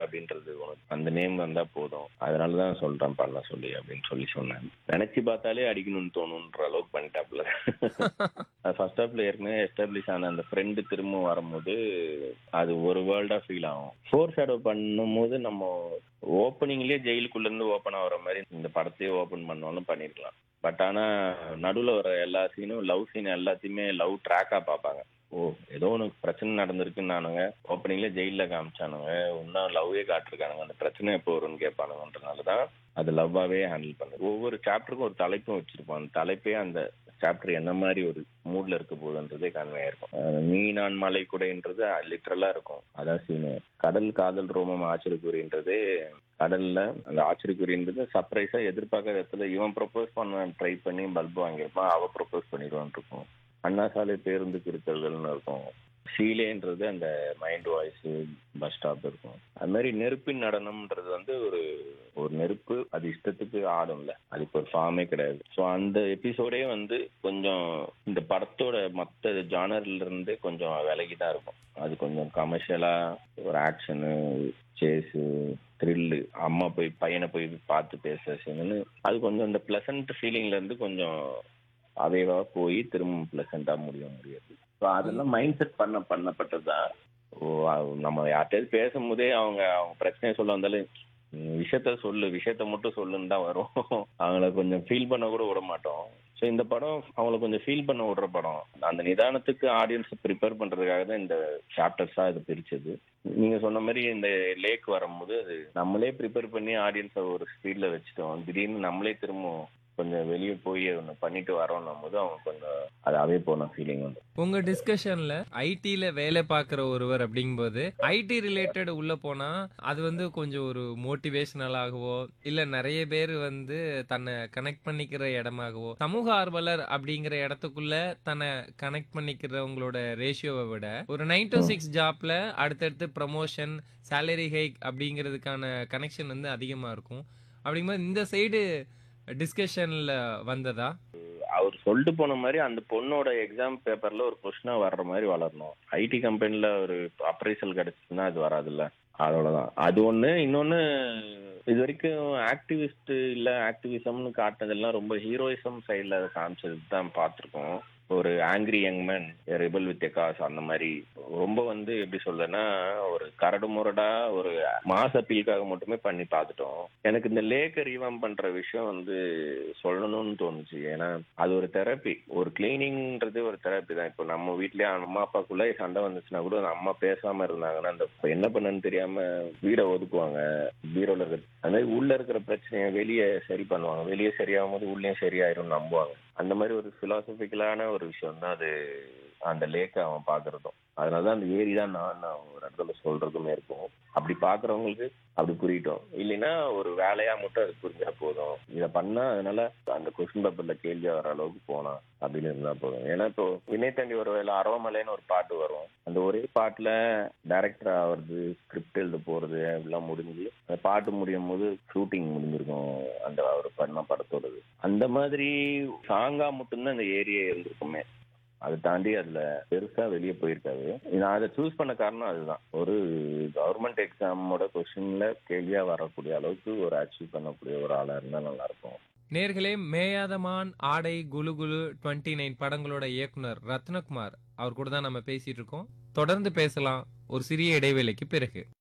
அப்படின்றது உனக்கு அந்த நேம் வந்தா போதும் அதனாலதான் சொல்றேன் பண்ண சொல்லி அப்படின்னு சொல்லி சொன்னேன் நினைச்சு பார்த்தாலே அடிக்கணும்னு தோணுன்ற அளவுக்கு பண்ணிட்டாப்ல ஃபர்ஸ்ட் ஹாஃப்ல ஏற்கனவே எஸ்டாப்ளிஷ் ஆன அந்த ஃப்ரெண்டு திரும்ப வரும்போது அது ஒரு வேர்ல்டா ஃபீல் ஆகும் ஃபோர் ஷேடோ பண்ணும்போது நம்ம ஓப்பனிங்லயே ஜெயிலுக்குள்ள இருந்து ஓப்பன் ஆகுற மாதிரி இந்த படத்தையே ஓப்பன் பண்ணாலும் பண்ணிருக்கலாம் பட் ஆனா நடுவுல வர எல்லா சீனும் லவ் சீன் எல்லாத்தையுமே லவ் ட்ராக்கா பார்ப்பாங்க ஓ ஏதோ உனக்கு பிரச்சனை நடந்திருக்குன்னானுங்க ஓப்பனிங்ல ஜெயில காமிச்சானுங்க இன்னும் லவ்வே காட்டிருக்கானுங்க அந்த பிரச்சனை எப்போ வரும்னு கேட்பானுங்கன்றனாலதான் அது லவ்வாவே ஹேண்டில் பண்ணுது ஒவ்வொரு சாப்டருக்கும் ஒரு தலைப்பும் வச்சிருப்போம் அந்த தலைப்பே அந்த சாப்டர் என்ன மாதிரி ஒரு மூட்ல இருக்க போகுதுன்றதே கன்வே இருக்கும் அஹ் நீ நான் மலை குடைன்றது லிட்டரலா இருக்கும் அதான் சீனு கடல் காதல் ரோமம் ஆச்சரியக்குறின்றது கடல்ல அந்த ஆச்சரியக்குறின்றது சர்ப்ரைஸா எதிர்பார்க்காத இடத்துல இவன் ப்ரொபோஸ் பண்ண ட்ரை பண்ணி பல்ப் வாங்கியிருப்பான் அவ ப்ரொபோஸ் பண்ணிடுவான் இருக்கும் அண்ணா சாலை பேருந்துக்கு இருக்கிறதுன்னு இருக்கும் ஷீலேன்றது அந்த மைண்ட் வாய்ஸ் பஸ் ஸ்டாப் இருக்கும் அது மாதிரி நெருப்பின் நடனம்ன்றது வந்து ஒரு ஒரு நெருப்பு அது இஷ்டத்துக்கு ஆடும்ல அதுக்கு ஒரு ஃபார்மே கிடையாது ஸோ அந்த எபிசோடே வந்து கொஞ்சம் இந்த படத்தோட மற்ற ஜானர்ல இருந்து கொஞ்சம் விலகி தான் இருக்கும் அது கொஞ்சம் கமர்ஷியலா ஒரு ஆக்ஷனு சேஸு த்ரில்லு அம்மா போய் பையனை போய் பார்த்து பேசுற சீனு அது கொஞ்சம் இந்த பிளசன்ட் ஃபீலிங்ல இருந்து கொஞ்சம் அவைவா போய் திரும்ப பிளசண்டா முடிய முடியாது ஸோ அதெல்லாம் மைண்ட் செட் பண்ண பண்ணப்பட்டதுதான் ஓ அவ- நம்ம யார்கிட்டயாவது பேசும்போதே அவங்க அவங்க பிரச்சனையை சொல்ல வந்தாலும் "நீ விஷயத்த சொல்லு விஷயத்த மட்டும் சொல்லுன்னு தான் வரும் அவங்கள கொஞ்சம் ஃபீல் பண்ண கூட விட மாட்டோம் ஸோ இந்த படம் அவங்கள கொஞ்சம் ஃபீல் பண்ண விடுற படம் அந்த நிதானத்துக்கு ஆடியன்ஸ் ப்ரிப்பேர் பண்றதுக்காக தான் இந்த சாப்டர்ஸா இது பிரிச்சது நீங்க சொன்ன மாதிரி இந்த லேக் வரும்போது அது நம்மளே ப்ரிப்பேர் பண்ணி ஆடியன்ஸை ஒரு ஸ்பீட்ல வச்சுட்டோம் திடீர்னு நம்மளே திரும்ப கொஞ்சம் வெளியே போய் ஒன்று பண்ணிட்டு வரோன்னும் போது அவங்க கொஞ்சம் அதாவே போன ஃபீலிங் வந்து உங்க டிஸ்கஷன்ல ஐடில வேலை பார்க்குற ஒருவர் அப்படிங்கும்போது ஐடி ரிலேட்டட் உள்ள போனா அது வந்து கொஞ்சம் ஒரு மோட்டிவேஷனலாகவோ இல்ல நிறைய பேர் வந்து தன்னை கனெக்ட் பண்ணிக்கிற இடமாகவோ சமூக ஆர்வலர் அப்படிங்கிற இடத்துக்குள்ள தன்னை கனெக்ட் பண்ணிக்கிறவங்களோட ரேஷியோவை விட ஒரு நைன் டு சிக்ஸ் ஜாப்ல அடுத்தடுத்து ப்ரமோஷன் சேலரி ஹைக் அப்படிங்கிறதுக்கான கனெக்ஷன் வந்து அதிகமா இருக்கும் அப்படிங்கும்போது இந்த சைடு டிஸ்கஷன்ல வந்ததா அவர் சொல்லிட்டு போன மாதிரி அந்த பொண்ணோட எக்ஸாம் பேப்பர்ல ஒரு கொஸ்டினா வர்ற மாதிரி வளரணும் ஐடி கம்பெனில ஒரு அப்ரைசல் கிடைச்சுன்னா அது வராதுல்ல அதோடதான் அது ஒண்ணு இன்னொன்னு இது வரைக்கும் ஆக்டிவிஸ்ட் இல்ல ஆக்டிவிசம்னு காட்டினதெல்லாம் ரொம்ப ஹீரோயிசம் சைட்ல காமிச்சது தான் பார்த்திருக்கோம் ஒரு angry young man rebel with cause அந்த மாதிரி ரொம்ப வந்து எப்படி சொல்றேன்னா ஒரு கரடு முரடா ஒரு மாச அப்பீலுக்காக மட்டுமே பண்ணி பார்த்துட்டோம் எனக்கு இந்த லேக்க ரீவாம் பண்ற விஷயம் வந்து சொல்லணும்னு தோணுச்சு ஏன்னா அது ஒரு தெரப்பி ஒரு கிளீனிங்ன்றது ஒரு தெரப்பி தான் இப்போ நம்ம வீட்லயே அம்மா அப்பாக்குள்ள சண்டை வந்துச்சுன்னா கூட அந்த அம்மா பேசாம இருந்தாங்கன்னா அந்த இப்ப என்ன பண்ணன்னு தெரியாம வீடை ஒதுக்குவாங்க பீரோல இருக்கிற அந்த மாதிரி உள்ள இருக்கிற பிரச்சனையை வெளியே சரி பண்ணுவாங்க வெளியே சரியாகும் போது உள்ளேயும் சரியாயிரும் நம்புவாங்க அந்த மாதிரி ஒரு பிலாசபிக்கலான ஒரு விஷயம் தான் அது அந்த லேக்கை அவன் பாக்குறதும் அதனாலதான் அந்த ஏரி தான் நான் நான் ஒரு இடத்துல சொல்றதுமே இருக்கும் அப்படி பாக்குறவங்களுக்கு அப்படி புரியட்டும் இல்லைன்னா ஒரு வேலையா மட்டும் அது புரிஞ்சா போதும் இதை பண்ணா அதனால அந்த கொஸ்டின் பேப்பர்ல கேள்வியா வர அளவுக்கு போனா அப்படின்னு இருந்தா போதும் ஏன்னா இப்போ வினய் தாண்டி ஒரு வேலை அரவமலைன்னு ஒரு பாட்டு வரும் அந்த ஒரே பாட்டுல டைரக்டர் ஆகுறது ஸ்கிரிப்ட் எழுத போறது எல்லாம் முடிஞ்சு அந்த பாட்டு முடியும் போது ஷூட்டிங் முடிஞ்சிருக்கும் அந்த அவர் பண்ண படத்தோடது அந்த மாதிரி சாங்கா மட்டும்தான் இந்த ஏரியா இருந்திருக்குமே அதை தாண்டி அதுல பெருசா வெளியே போயிருக்காது நான் அதை சூஸ் பண்ண காரணம் அதுதான் ஒரு கவர்மெண்ட் எக்ஸாமோட கொஸ்டின்ல கேள்வியா வரக்கூடிய அளவுக்கு ஒரு அச்சீவ் பண்ணக்கூடிய ஒரு ஆளா இருந்தா நல்லா இருக்கும் நேர்களே மேயாதமான் ஆடை குலு குலு டுவெண்ட்டி நைன் படங்களோட இயக்குனர் ரத்னகுமார் அவர் கூட தான் நம்ம பேசிட்டு இருக்கோம் தொடர்ந்து பேசலாம் ஒரு சிறிய இடைவேளைக்கு பிறகு